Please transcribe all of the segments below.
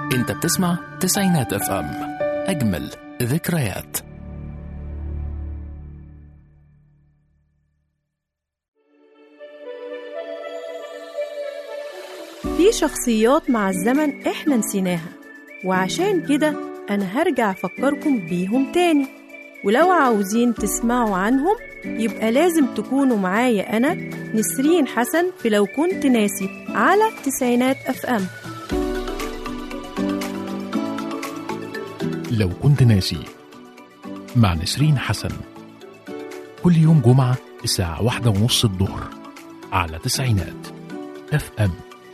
انت بتسمع تسعينات اف ام اجمل ذكريات في شخصيات مع الزمن احنا نسيناها وعشان كده انا هرجع افكركم بيهم تاني ولو عاوزين تسمعوا عنهم يبقى لازم تكونوا معايا انا نسرين حسن في لو كنت ناسي على تسعينات اف ام لو كنت ناسي مع نسرين حسن كل يوم جمعة الساعة واحدة ونص الظهر على تسعينات اف ام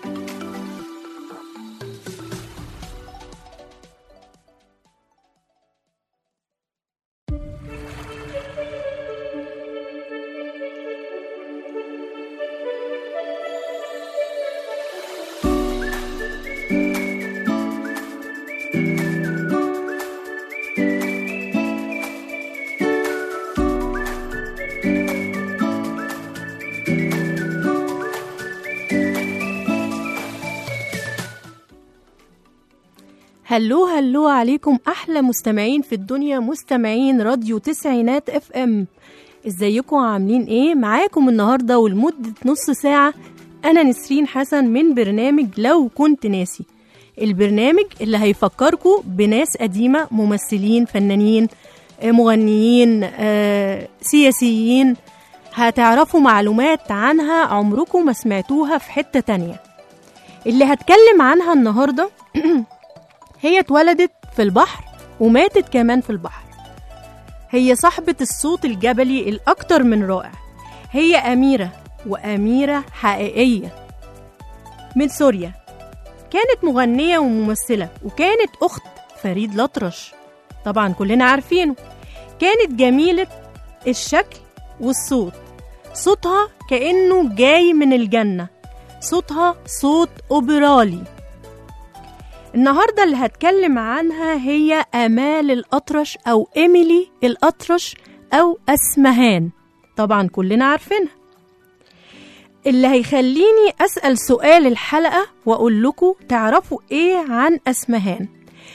هلو هلو عليكم احلى مستمعين في الدنيا مستمعين راديو تسعينات اف ام ازيكم عاملين ايه معاكم النهارده ولمده نص ساعه انا نسرين حسن من برنامج لو كنت ناسي البرنامج اللي هيفكركم بناس قديمه ممثلين فنانين آه، مغنيين آه، سياسيين هتعرفوا معلومات عنها عمركم ما سمعتوها في حته تانية اللي هتكلم عنها النهارده هي اتولدت في البحر وماتت كمان في البحر هي صاحبة الصوت الجبلي الأكتر من رائع هي أميرة وأميرة حقيقية من سوريا كانت مغنية وممثلة وكانت أخت فريد الأطرش طبعا كلنا عارفينه كانت جميلة الشكل والصوت صوتها كأنه جاي من الجنة صوتها صوت أوبرالي النهارده اللي هتكلم عنها هي آمال الأطرش أو إيميلي الأطرش أو أسمهان طبعا كلنا عارفينها اللي هيخليني أسأل سؤال الحلقة وأقول لكم تعرفوا إيه عن أسمهان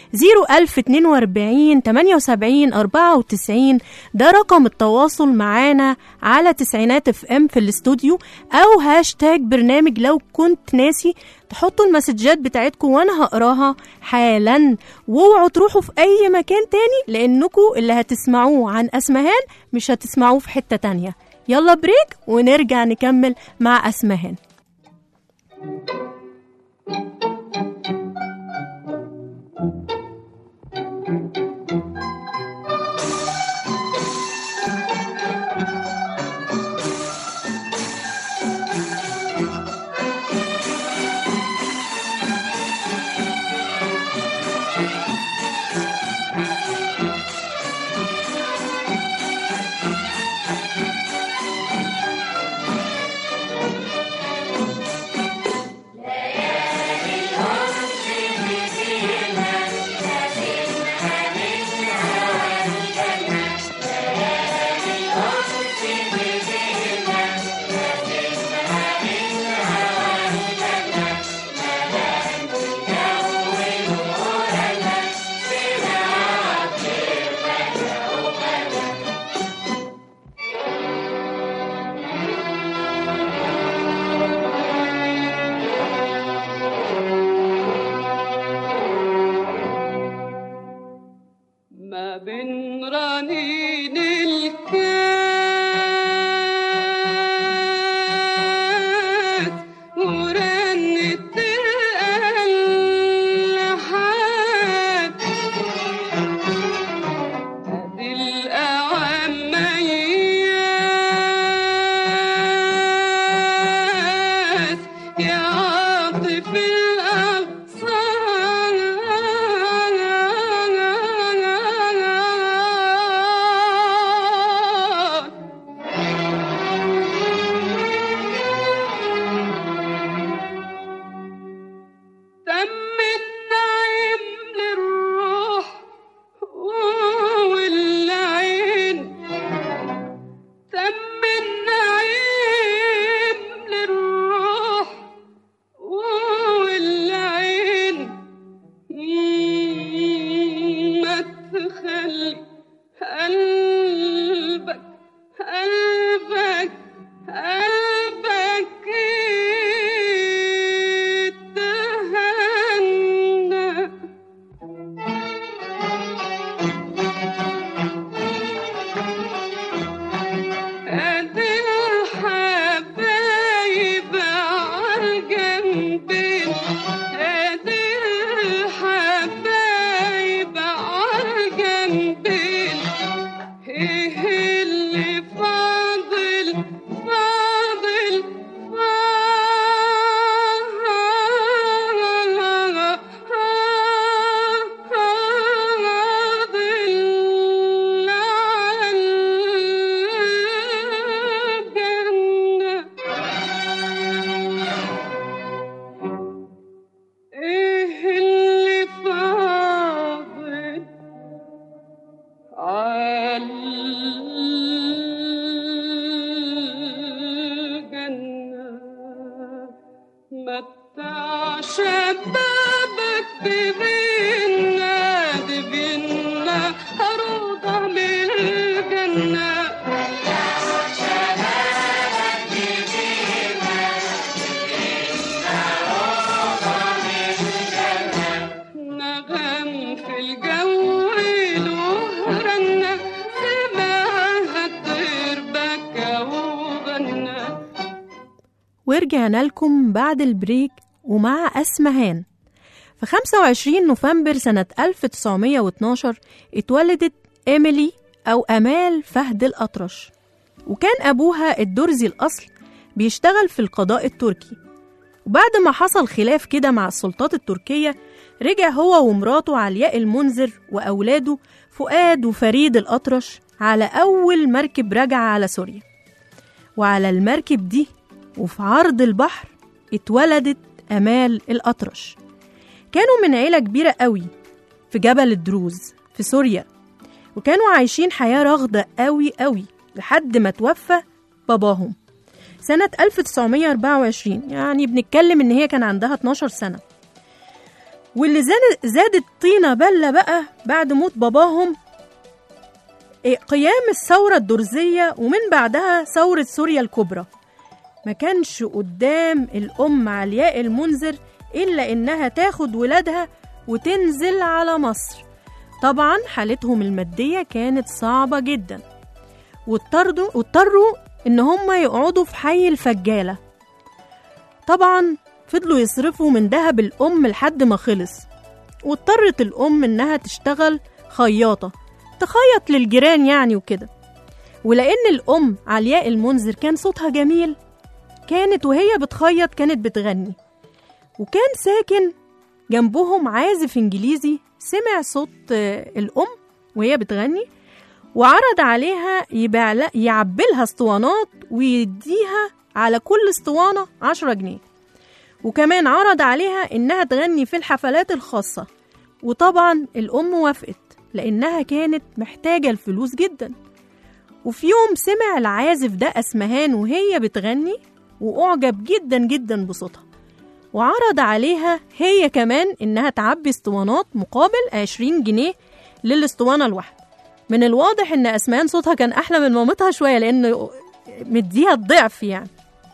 01042 78 94 ده رقم التواصل معانا على تسعينات اف ام في الاستوديو او هاشتاج برنامج لو كنت ناسي تحطوا المسجات بتاعتكم وانا هقراها حالا واوعوا تروحوا في اي مكان تاني لانكم اللي هتسمعوه عن اسمهان مش هتسمعوه في حتة تانية يلا بريك ونرجع نكمل مع اسمهان متع شبابك بغنى دبنا روضة من الجنة نغم في الجو له رنة سمعها الطير بكى وغنى ورجعنا لكم بعد البريك ومع أسمهان في 25 نوفمبر سنة 1912 اتولدت إيميلي أو أمال فهد الأطرش وكان أبوها الدرزي الأصل بيشتغل في القضاء التركي وبعد ما حصل خلاف كده مع السلطات التركية رجع هو ومراته علياء المنذر وأولاده فؤاد وفريد الأطرش على أول مركب رجع على سوريا وعلى المركب دي وفي عرض البحر اتولدت أمال الأطرش كانوا من عيلة كبيرة قوي في جبل الدروز في سوريا وكانوا عايشين حياة رغدة قوي قوي لحد ما توفى باباهم سنة 1924 يعني بنتكلم إن هي كان عندها 12 سنة واللي زاد- زادت طينة بلة بقى بعد موت باباهم إيه، قيام الثورة الدرزية ومن بعدها ثورة سوريا الكبرى ما كانش قدام الأم علياء المنذر إلا إنها تاخد ولادها وتنزل على مصر طبعا حالتهم المادية كانت صعبة جدا واضطروا واضطروا إن هم يقعدوا في حي الفجالة طبعا فضلوا يصرفوا من دهب الأم لحد ما خلص واضطرت الأم إنها تشتغل خياطة تخيط للجيران يعني وكده ولأن الأم علياء المنذر كان صوتها جميل كانت وهي بتخيط كانت بتغني وكان ساكن جنبهم عازف إنجليزي سمع صوت آه، الأم وهي بتغني وعرض عليها يبيع ل- يعبلها اسطوانات ويديها على كل اسطوانة عشرة جنيه وكمان عرض عليها إنها تغني في الحفلات الخاصة وطبعا الأم وافقت لأنها كانت محتاجة الفلوس جدا وفي يوم سمع العازف ده أسمهان وهي بتغني وأعجب جدا جدا بصوتها وعرض عليها هي كمان إنها تعبي اسطوانات مقابل 20 جنيه للاسطوانة الواحدة من الواضح إن أسمهان صوتها كان أحلى من مامتها شوية لأن مديها الضعف يعني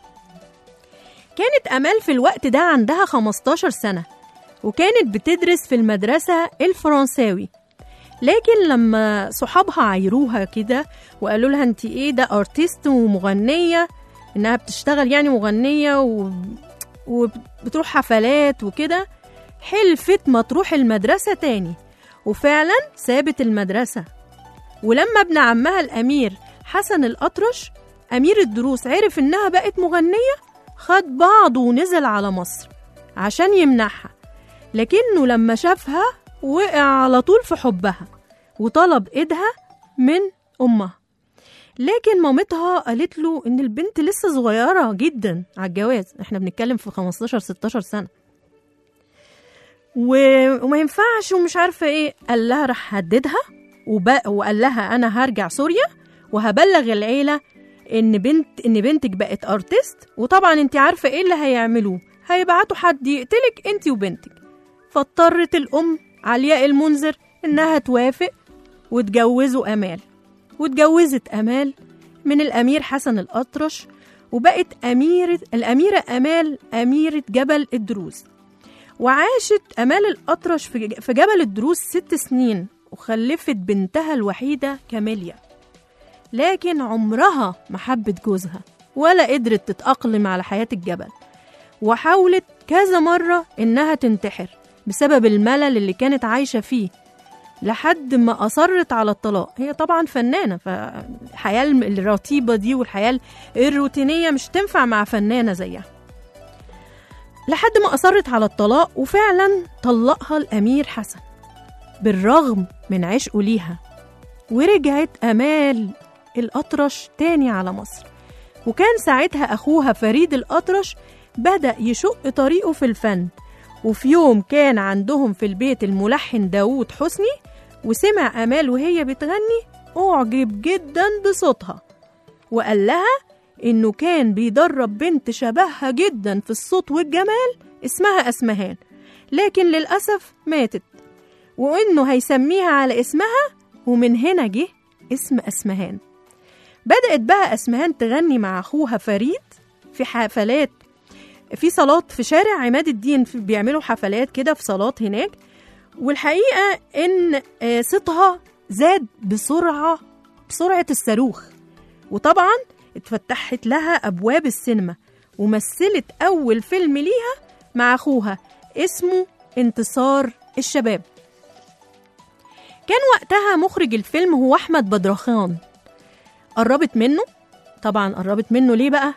كانت أمال في الوقت ده عندها 15 سنة وكانت بتدرس في المدرسة الفرنساوي لكن لما صحابها عايروها كده وقالوا لها انت ايه ده ارتست ومغنية انها بتشتغل يعني مغنية و... وبتروح حفلات وكده حلفت ما تروح المدرسة تاني وفعلا سابت المدرسة ولما ابن عمها الأمير حسن الأطرش أمير الدروس عرف إنها بقت مغنية خد بعضه ونزل على مصر عشان يمنعها لكنه لما شافها وقع على طول في حبها وطلب ايدها من امها لكن مامتها قالت له ان البنت لسه صغيره جدا على الجواز احنا بنتكلم في 15 16 سنه و- وما ينفعش ومش عارفه ايه قال لها راح هددها وب... وقال لها انا هرجع سوريا وهبلغ العيله ان بنت ان بنتك بقت ارتست وطبعا انت عارفه ايه اللي هيعملوه هيبعتوا حد يقتلك انت وبنتك فاضطرت الام علياء المنذر انها توافق وتجوزوا امال واتجوزت امال من الامير حسن الاطرش وبقت اميره الاميره امال اميره جبل الدروز وعاشت امال الاطرش في ج- في جبل الدروز ست سنين وخلفت بنتها الوحيده كاميليا لكن عمرها ما حبت جوزها ولا قدرت تتأقلم على حياة الجبل وحاولت كذا مرة إنها تنتحر بسبب الملل اللي كانت عايشة فيه لحد ما أصرت على الطلاق هي طبعا فنانة فالحياة الم- الرتيبة دي والحياة الروتينية مش تنفع مع فنانة زيها لحد ما أصرت على الطلاق وفعلا طلقها الأمير حسن بالرغم من عشقه ليها ورجعت أمال الأطرش تاني على مصر وكان ساعتها أخوها فريد الأطرش بدأ يشق طريقه في الفن وفي يوم كان عندهم في البيت الملحن داوود حسني وسمع أمال وهي بتغني أعجب جدا بصوتها وقال لها إنه كان بيدرب بنت شبهها جدا في الصوت والجمال اسمها أسمهان لكن للأسف ماتت وإنه هيسميها على اسمها ومن هنا جه اسم أسمهان بدأت بقى أسمهان تغني مع أخوها فريد في حفلات في صالات في شارع عماد الدين في بيعملوا حفلات كده في صالات هناك والحقيقة إن آه، صوتها زاد بسرعة بسرعة الصاروخ وطبعا اتفتحت لها أبواب السينما ومثلت أول فيلم ليها مع أخوها اسمه انتصار الشباب كان وقتها مخرج الفيلم هو أحمد بدرخان قربت منه طبعا قربت منه ليه بقى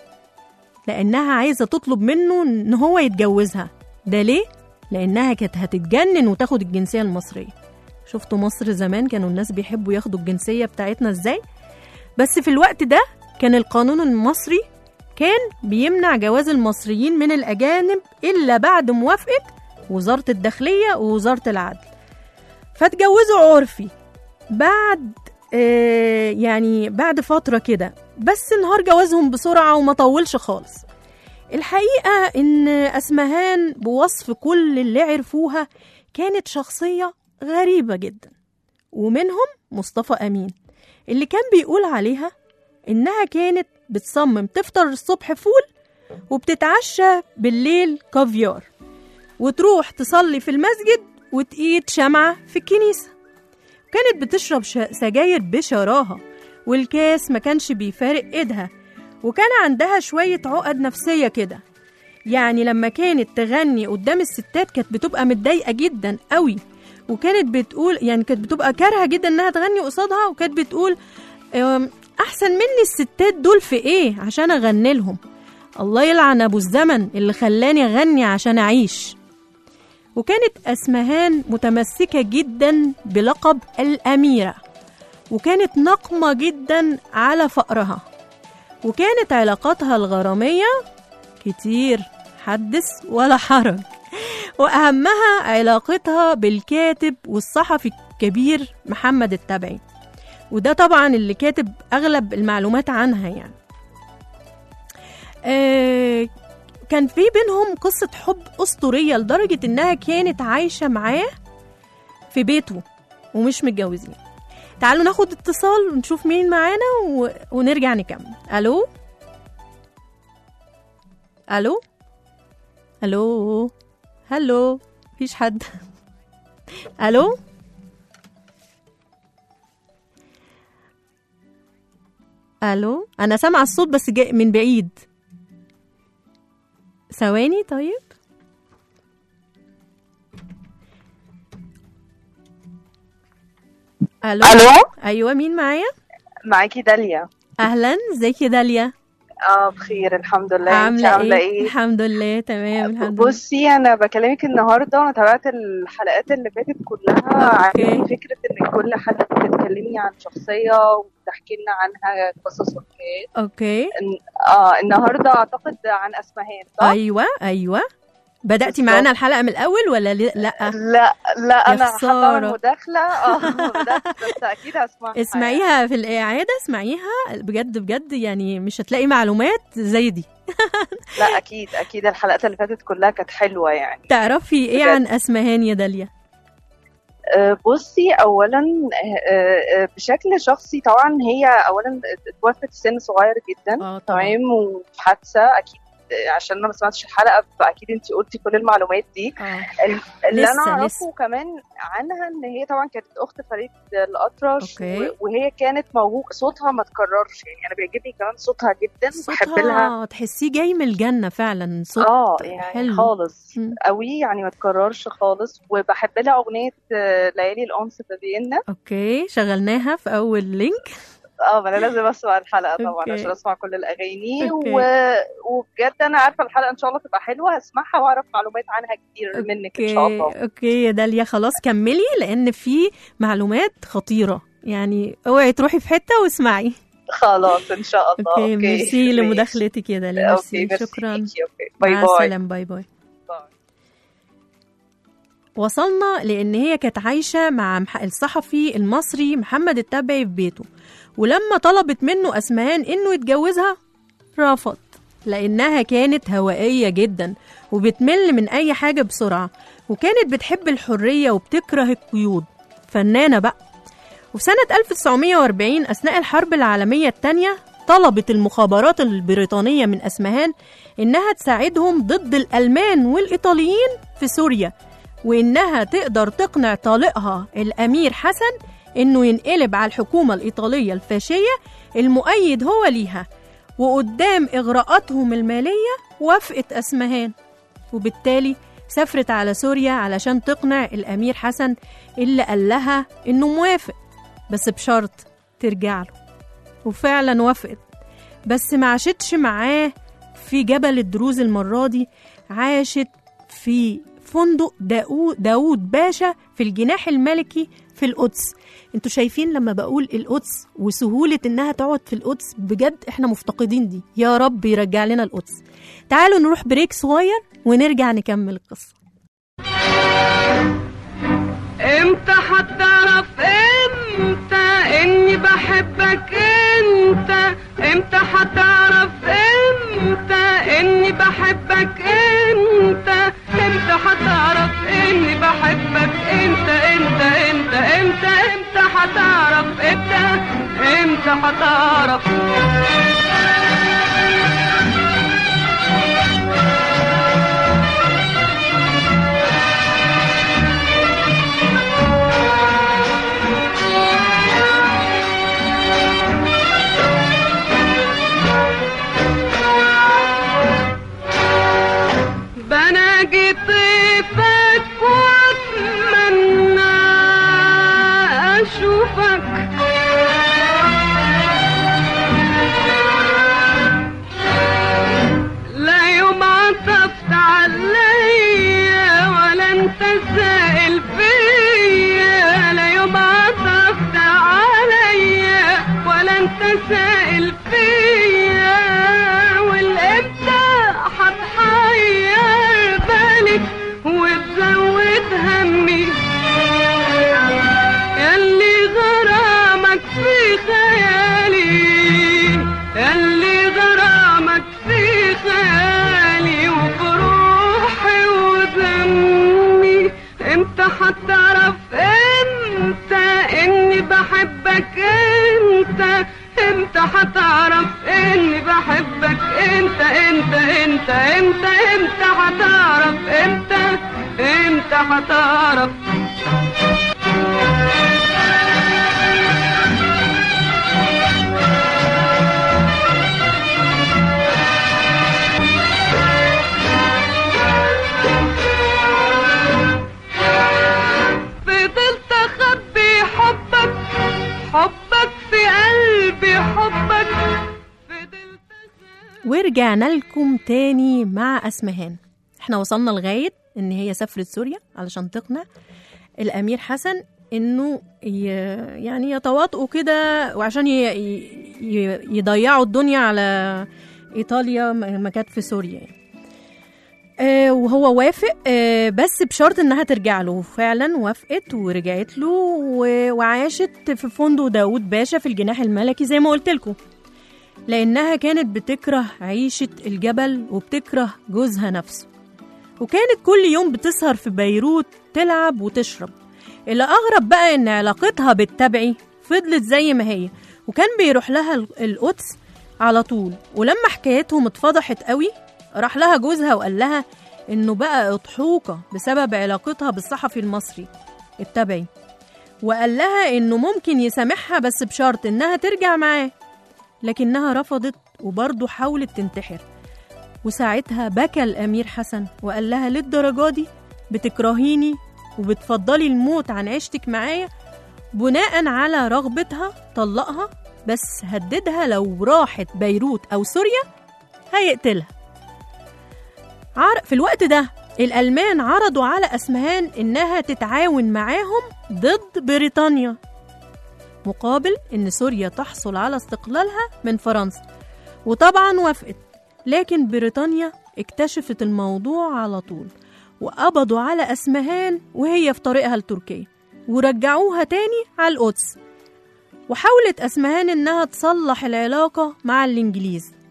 لأنها عايزة تطلب منه إن هو يتجوزها ده ليه؟ لأنها كانت هتتجنن وتاخد الجنسية المصرية شفتوا مصر زمان كانوا الناس بيحبوا ياخدوا الجنسية بتاعتنا ازاي بس في الوقت ده كان القانون المصري كان بيمنع جواز المصريين من الأجانب إلا بعد موافقة وزارة الداخلية ووزارة العدل فاتجوزوا عرفي بعد آه يعني بعد فترة كده بس انهار جوازهم بسرعة وما طولش خالص الحقيقة إن أسمهان بوصف كل اللي عرفوها كانت شخصية غريبة جدا ومنهم مصطفى أمين اللي كان بيقول عليها إنها كانت بتصمم تفطر الصبح فول وبتتعشى بالليل كافيار وتروح تصلي في المسجد وتقيد شمعة في الكنيسة كانت بتشرب ش- سجاير بشراهة والكاس ما كانش بيفارق ايدها وكان عندها شوية عقد نفسية كده يعني لما كانت تغني قدام الستات كانت بتبقى متضايقة جدا قوي وكانت بتقول يعني كانت بتبقى كارهة جدا انها تغني قصادها وكانت بتقول "أم، احسن مني الستات دول في ايه عشان اغني لهم الله يلعن ابو الزمن اللي خلاني اغني عشان اعيش وكانت اسمهان متمسكة جدا بلقب الاميرة وكانت نقمة جدا على فقرها وكانت علاقاتها الغرامية كتير حدث ولا حرج وأهمها علاقتها بالكاتب والصحفي الكبير محمد التبعي وده طبعا اللي كاتب أغلب المعلومات عنها يعني آه كان في بينهم قصة حب أسطورية لدرجة إنها كانت عايشة معاه في بيته ومش متجوزين تعالوا ناخد اتصال ونشوف مين معانا و... ونرجع نكمل الو الو الو هلو مفيش حد الو الو انا سامعه الصوت بس جاي من بعيد ثواني طيب الو الو ايوه مين معايا معاكي داليا اهلا ازيك يا داليا اه بخير الحمد لله انت عامله عامله ايه ايه الحمد لله تمام الحمد لله بصي انا بكلمك النهارده انا تابعت الحلقات اللي فاتت كلها أوكي. عجبني فكره ان كل حلقه بتتكلمي عن شخصيه وبتحكي لنا عنها قصص وحكايات اوكي إن- اه النهارده اعتقد عن اسمهان صح؟ ايوه ايوه بداتي بالظبط. معانا الحلقه من الاول ولا لي- لا لا لا يا انا حابه خسارة. اعمل مداخله اه بدات بس اكيد هسمعها اسمعيها في الاعاده اسمعيها بجد بجد يعني مش هتلاقي معلومات زي دي لا اكيد اكيد الحلقات اللي فاتت كلها كانت حلوه يعني تعرفي ايه بجد. عن اسمهان يا داليا آه، بصي اولا آه، آه، بشكل شخصي طبعا هي اولا اتوفت في سن صغير جدا اه تمام وفي حادثه اكيد آه، عشان انا ما سمعتش الحلقه فاكيد انت قلتي كل المعلومات دي اه ال- اللي لسه- انا اعرفه لسه. كمان عنها ان هي طبعا كانت اخت فريد الاطرش أوكي. و- وهي كانت موهوب صوتها ما تكررش يعني انا بيعجبني كمان صوتها جدا بحب لها صوتها تحسيه جاي من الجنه فعلا صوت اه يعني حلو. خالص مم. قوي يعني ما تكررش خالص وبحب لها اغنيه آه، ليالي الانس في فيينا اوكي شغلناها في اول لينك اه ما انا لازم اسمع الحلقه طبعا أوكي. عشان اسمع كل الاغاني أوكي. و... وبجد انا عارفه الحلقه ان شاء الله تبقى حلوه هسمعها واعرف معلومات عنها كتير منك ان شاء اوكي الله اوكي يا داليا خلاص كملي لان في معلومات خطيره يعني اوعي تروحي في حته واسمعي خلاص ان شاء الله اوكي ميرسي ماشي. لمداخلتك يا داليا اوكي ميرسي ميرسي شكرا ليكي، اوكي باي مع باي السلامه باي باي باي. وصلنا لان هي كانت عايشه مع مح- الصحفي المصري محمد التبعي في بيته ولما طلبت منه اسمهان انه يتجوزها رفض لأنها كانت هوائية جدا وبتمل من أي حاجة بسرعة وكانت بتحب الحرية وبتكره القيود فنانة بقى وفي سنة 1940 أثناء الحرب العالمية الثانية طلبت المخابرات البريطانية من أسمهان إنها تساعدهم ضد الألمان والإيطاليين في سوريا وإنها تقدر تقنع طالقها الأمير حسن إنه ينقلب على الحكومة الإيطالية الفاشية المؤيد هو ليها وقدام إغراءاتهم المالية وافقت أسمهان وبالتالي سافرت على سوريا علشان تقنع الأمير حسن اللي قال لها إنه موافق بس بشرط ترجع له وفعلا وافقت بس ما عاشتش معاه في جبل الدروز المرة دي عاشت في فندق داود, داود باشا في الجناح الملكي في القدس انتوا شايفين لما بقول القدس وسهولة انها تقعد في القدس بجد احنا مفتقدين دي يا رب يرجع لنا القدس تعالوا نروح بريك صغير ونرجع نكمل القصة امتى هتعرف امتى اني بحبك انت امتى هتعرف امتى اني بحبك انت امتى هتعرف اني بحبك انت انت انت امتى امتى هتعرف امتى امتى هتعرف بناجي طيفك واتمنى اشوفك لا يوم عطفت عليا ولا انت سائل فيا لا يوم عطفت عليا ولا انت سائل فيا والامتى هتحير بالك وتزود همي ياللي غرامك في خيالي ياللي غرامك في خيالي وبروحي ودمي امتى هتعرف انت اني بحبك انت امتى هتعرف اني بحبك انت انت انت انت امتى هتعرف امتى امتى هتعرف فضلت اخبي حبك حبك في قلبي حبك فضلت ورجعنا لكم تاني مع أسمهان احنا وصلنا لغاية ان هي سافرت سوريا علشان تقنع الأمير حسن انه ي... يعني يتواطئوا كده وعشان ي... ي... يضيعوا الدنيا على ايطاليا ما كانت في سوريا يعني. آه وهو وافق آه بس بشرط انها ترجع له فعلا وافقت ورجعت له و... وعاشت في فندق داود باشا في الجناح الملكي زي ما قلت لكم لأنها كانت بتكره عيشة الجبل وبتكره جوزها نفسه وكانت كل يوم بتسهر في بيروت تلعب وتشرب اللي أغرب بقى إن علاقتها بالتبعي فضلت زي ما هي وكان بيروح لها ال- القدس على طول ولما حكايتهم اتفضحت قوي راح لها جوزها وقال لها إنه بقى أضحوكة بسبب علاقتها بالصحفي المصري التبعي وقال لها إنه ممكن يسامحها بس بشرط إنها ترجع معاه لكنها رفضت وبرضه حاولت تنتحر وساعتها بكى الأمير حسن وقال لها للدرجة دي بتكرهيني وبتفضلي الموت عن عيشتك معايا بناء على رغبتها طلقها بس هددها لو راحت بيروت أو سوريا هيقتلها عر- في الوقت ده الألمان عرضوا على أسمهان إنها تتعاون معاهم ضد بريطانيا مقابل إن سوريا تحصل على استقلالها من فرنسا وطبعا وافقت لكن بريطانيا اكتشفت الموضوع على طول وقبضوا على أسمهان وهي في طريقها لتركيا ورجعوها تاني على القدس وحاولت أسمهان إنها تصلح العلاقة مع الإنجليز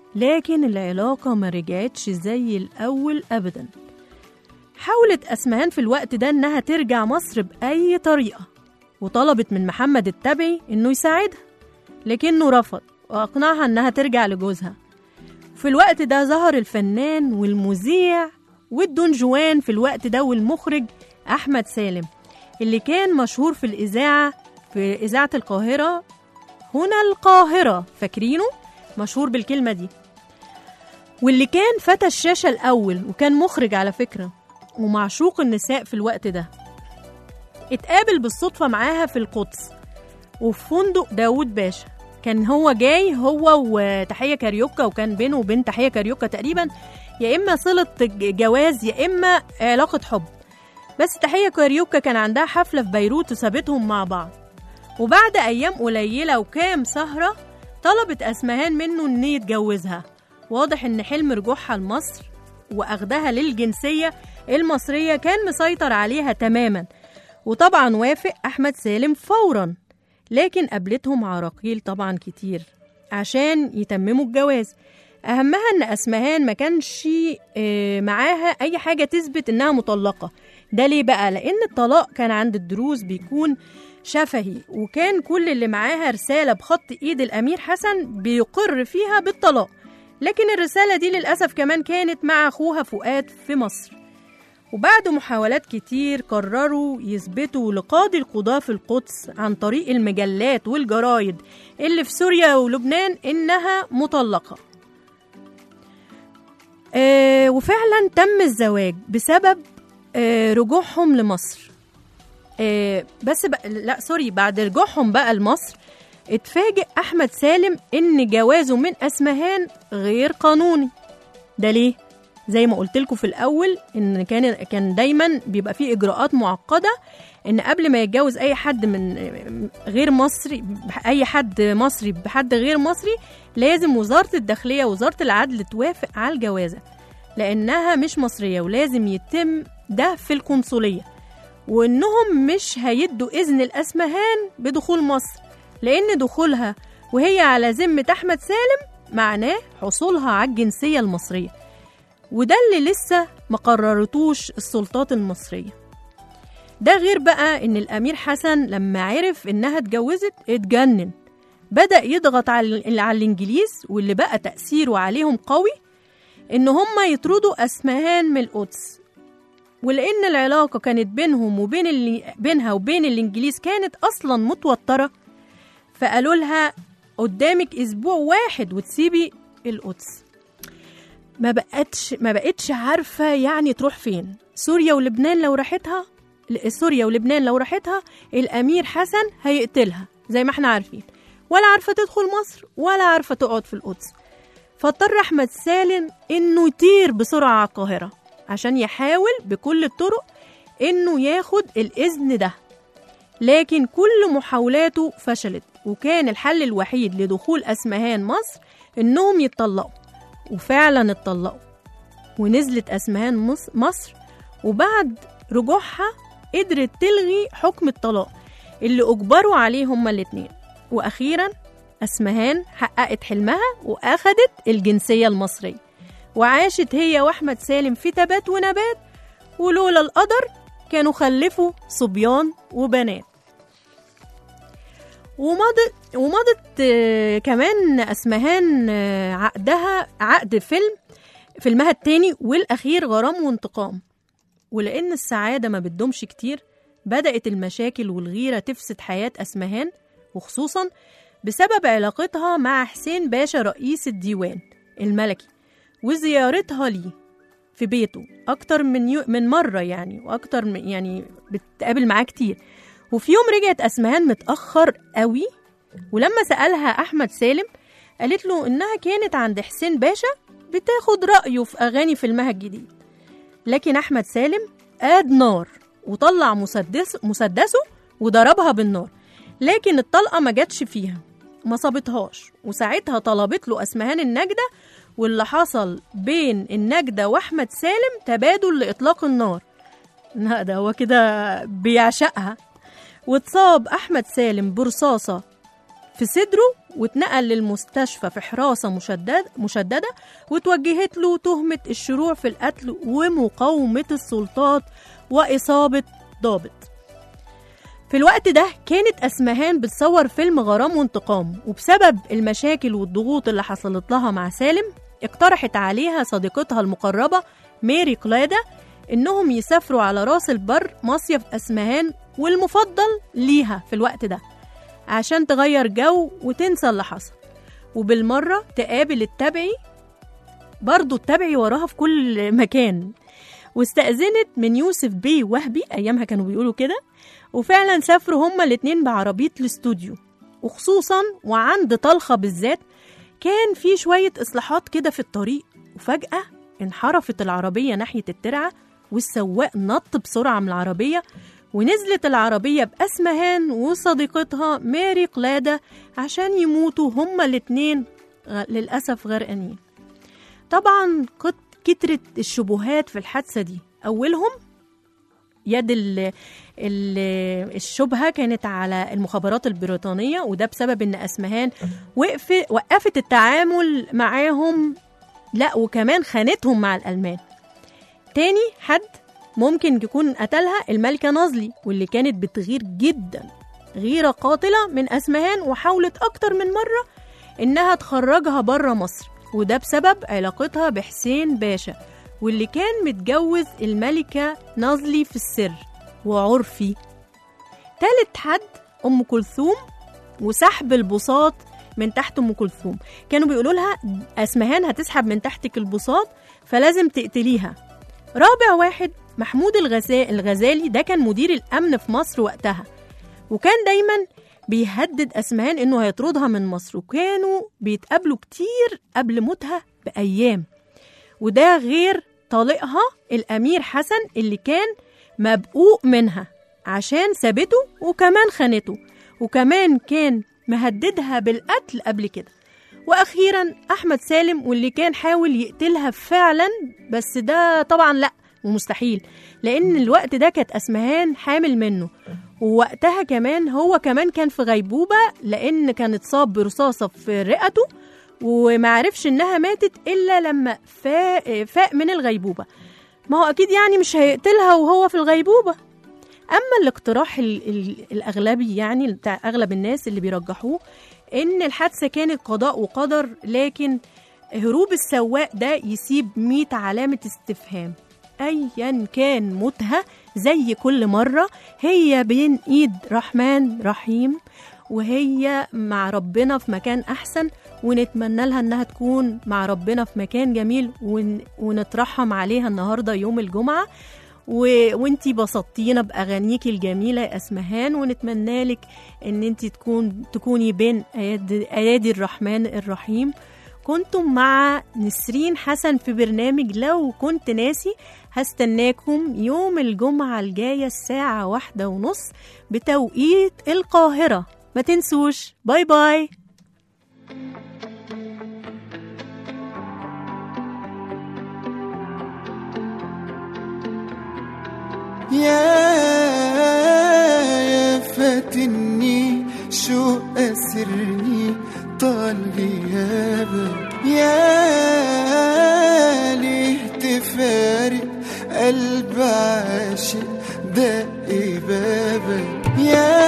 لكن العلاقة ما رجعتش زي الأول أبدا حاولت أسمهان في الوقت ده إنها ترجع مصر بأي طريقة وطلبت من محمد التبعي إنه يساعدها لكنه رفض وأقنعها إنها ترجع لجوزها في الوقت ده ظهر الفنان والمذيع والدون جوان في الوقت ده والمخرج أحمد سالم اللي كان مشهور في الإذاعة في إذاعة القاهرة هنا القاهرة فاكرينه مشهور بالكلمة دي واللي كان فتى الشاشة الأول وكان مخرج على فكرة ومعشوق النساء في الوقت ده اتقابل بالصدفة معاها في القدس وفي فندق داود باشا كان هو جاي هو وتحية كاريوكا وكان بينه وبين تحية كاريوكا تقريبا يا إما صلة جواز يا إما علاقة حب بس تحية كاريوكا كان عندها حفلة في بيروت وسابتهم مع بعض وبعد أيام قليلة وكام سهرة طلبت أسمهان منه إن يتجوزها واضح إن حلم رجوعها لمصر وأخدها للجنسية المصرية كان مسيطر عليها تماما وطبعا وافق أحمد سالم فورا لكن قابلتهم عراقيل طبعا كتير عشان يتمموا الجواز أهمها إن أسمهان ما كانش آه، معاها أي حاجة تثبت إنها مطلقة ده ليه بقى؟ لأن الطلاق كان عند الدروز بيكون شفهي وكان كل اللي معاها رسالة بخط إيد الأمير حسن بيقر فيها بالطلاق لكن الرسالة دي للأسف كمان كانت مع أخوها فؤاد في مصر وبعد محاولات كتير قرروا يثبتوا لقاضي القضاة في القدس عن طريق المجلات والجرايد اللي في سوريا ولبنان إنها مطلقة آه وفعلا تم الزواج بسبب آه رجوعهم لمصر آه بس بقى لا سوري بعد رجوعهم بقى لمصر اتفاجئ أحمد سالم إن جوازه من أسمهان غير قانوني ده ليه؟ زي ما قلت لكم في الأول إن كان كان دايما بيبقى فيه إجراءات معقدة إن قبل ما يتجوز أي حد من غير مصري أي حد مصري بحد غير مصري لازم وزارة الداخلية وزارة العدل توافق على الجوازة لأنها مش مصرية ولازم يتم ده في القنصلية وإنهم مش هيدوا إذن الأسمهان بدخول مصر لأن دخولها وهي على ذمة أحمد سالم معناه حصولها على الجنسية المصرية وده اللي لسه ما قررتوش السلطات المصرية ده غير بقى إن الأمير حسن لما عرف إنها اتجوزت اتجنن بدأ يضغط على على الإنجليز واللي بقى تأثيره عليهم قوي إن هم يطردوا أسمهان من القدس ولأن العلاقة كانت بينهم وبين اللي بينها وبين الإنجليز كانت أصلا متوترة فقالوا لها قدامك أسبوع واحد وتسيبي القدس ما بقتش ما بقتش عارفة يعني تروح فين سوريا ولبنان لو راحتها سوريا ولبنان لو راحتها الأمير حسن هيقتلها زي ما احنا عارفين ولا عارفة تدخل مصر ولا عارفة تقعد في القدس فاضطر أحمد سالم إنه يطير بسرعة على القاهرة عشان يحاول بكل الطرق إنه ياخد الإذن ده لكن كل محاولاته فشلت وكان الحل الوحيد لدخول أسمهان مصر إنهم يتطلقوا وفعلا اتطلقوا ونزلت أسمهان مص- مصر وبعد رجوعها قدرت تلغي حكم الطلاق اللي أجبروا عليه هما الاتنين وأخيرا أسمهان حققت حلمها وأخدت الجنسية المصرية وعاشت هي وأحمد سالم في تبات ونبات ولولا القدر كانوا خلفوا صبيان وبنات ومضت ومضت آه، كمان اسمهان آه، عقدها عقد فيلم فيلمها التاني والاخير غرام وانتقام ولان السعاده ما بتدومش كتير بدات المشاكل والغيره تفسد حياه اسمهان وخصوصا بسبب علاقتها مع حسين باشا رئيس الديوان الملكي وزيارتها ليه في بيته اكتر من يو من مره يعني واكتر من يعني بتقابل معاه كتير وفي يوم رجعت اسمهان متاخر قوي ولما سالها احمد سالم قالت له انها كانت عند حسين باشا بتاخد رايه في اغاني فيلمها الجديد لكن احمد سالم قاد نار وطلع مسدس مسدسه وضربها بالنار لكن الطلقه ما جاتش فيها ما صابتهاش وساعتها طلبت له اسمهان النجده واللي حصل بين النجده واحمد سالم تبادل لاطلاق النار لا ده هو كده بيعشقها واتصاب أحمد سالم برصاصة في صدره واتنقل للمستشفى في حراسة مشدد مشددة وتوجهت له تهمة الشروع في القتل ومقاومة السلطات وإصابة ضابط في الوقت ده كانت أسمهان بتصور فيلم غرام وانتقام وبسبب المشاكل والضغوط اللي حصلت لها مع سالم اقترحت عليها صديقتها المقربة ميري قلادة إنهم يسافروا على راس البر مصيف أسمهان والمفضل ليها في الوقت ده عشان تغير جو وتنسى اللي حصل وبالمرة تقابل التبعي برضه التبعي وراها في كل مكان واستأذنت من يوسف بيه وهبي أيامها كانوا بيقولوا كده وفعلا سافروا هما الاتنين بعربية الاستوديو وخصوصا وعند طلخة بالذات كان في شوية إصلاحات كده في الطريق وفجأة انحرفت العربية ناحية الترعة والسواق نط بسرعة من العربية ونزلت العربية بأسمهان وصديقتها ماري قلادة عشان يموتوا هما الاتنين غ- للأسف غرقانين طبعا كت- كترت الشبهات في الحادثة دي أولهم يد ال ال الشبهة كانت على المخابرات البريطانية وده بسبب إن أسمهان وقف وقفت التعامل معاهم لا وكمان خانتهم مع الألمان تاني حد ممكن يكون قتلها الملكة نازلي واللي كانت بتغير جدا غيرة قاتلة من أسمهان وحاولت أكتر من مرة إنها تخرجها بره مصر وده بسبب علاقتها بحسين باشا واللي كان متجوز الملكة نازلي في السر وعرفي تالت حد أم كلثوم وسحب البساط من تحت أم كلثوم كانوا بيقولوا لها أسمهان هتسحب من تحتك البساط فلازم تقتليها رابع واحد محمود الغزا- الغزالي ده كان مدير الأمن في مصر وقتها وكان دايما بيهدد أسمهان إنه هيطردها من مصر وكانوا بيتقابلوا كتير قبل موتها بأيام وده غير طليقها الأمير حسن اللي كان مبقوق منها عشان سابته وكمان خانته وكمان كان مهددها بالقتل قبل كده واخيرا احمد سالم واللي كان حاول يقتلها فعلا بس ده طبعا لا ومستحيل لان الوقت ده كانت اسمهان حامل منه ووقتها كمان هو كمان كان في غيبوبه لان كان اتصاب برصاصه في رئته ومعرفش انها ماتت الا لما فاق, فاق من الغيبوبه ما هو اكيد يعني مش هيقتلها وهو في الغيبوبه اما الاقتراح ال ال الاغلبي يعني بتاع اغلب الناس اللي بيرجحوه ان الحادثه كانت قضاء وقدر لكن هروب السواق ده يسيب 100 علامه استفهام ايا كان موتها زي كل مره هي بين ايد رحمن رحيم وهي مع ربنا في مكان احسن ونتمنى لها انها تكون مع ربنا في مكان جميل ون... ونترحم عليها النهارده يوم الجمعه و... وانتي بسطتينا باغانيكي الجميله يا اسمهان ونتمنى لك ان انتي تكون تكوني بين ايادي, أيادي الرحمن الرحيم كنتم مع نسرين حسن في برنامج لو كنت ناسي هستناكم يوم الجمعة الجاية الساعة واحدة ونص بتوقيت القاهرة ما تنسوش باي باي يا يا فاتني شو أسرني طال غيابك يا ليه تفارق قلب عاشق دق بابك يا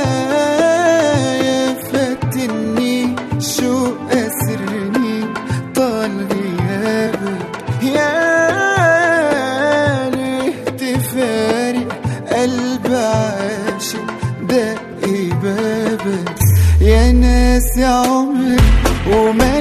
يا فاتني شو أسرني طال غيابك يا ليه تفارق قلب عاشق دق بابك يا ناس عمري وما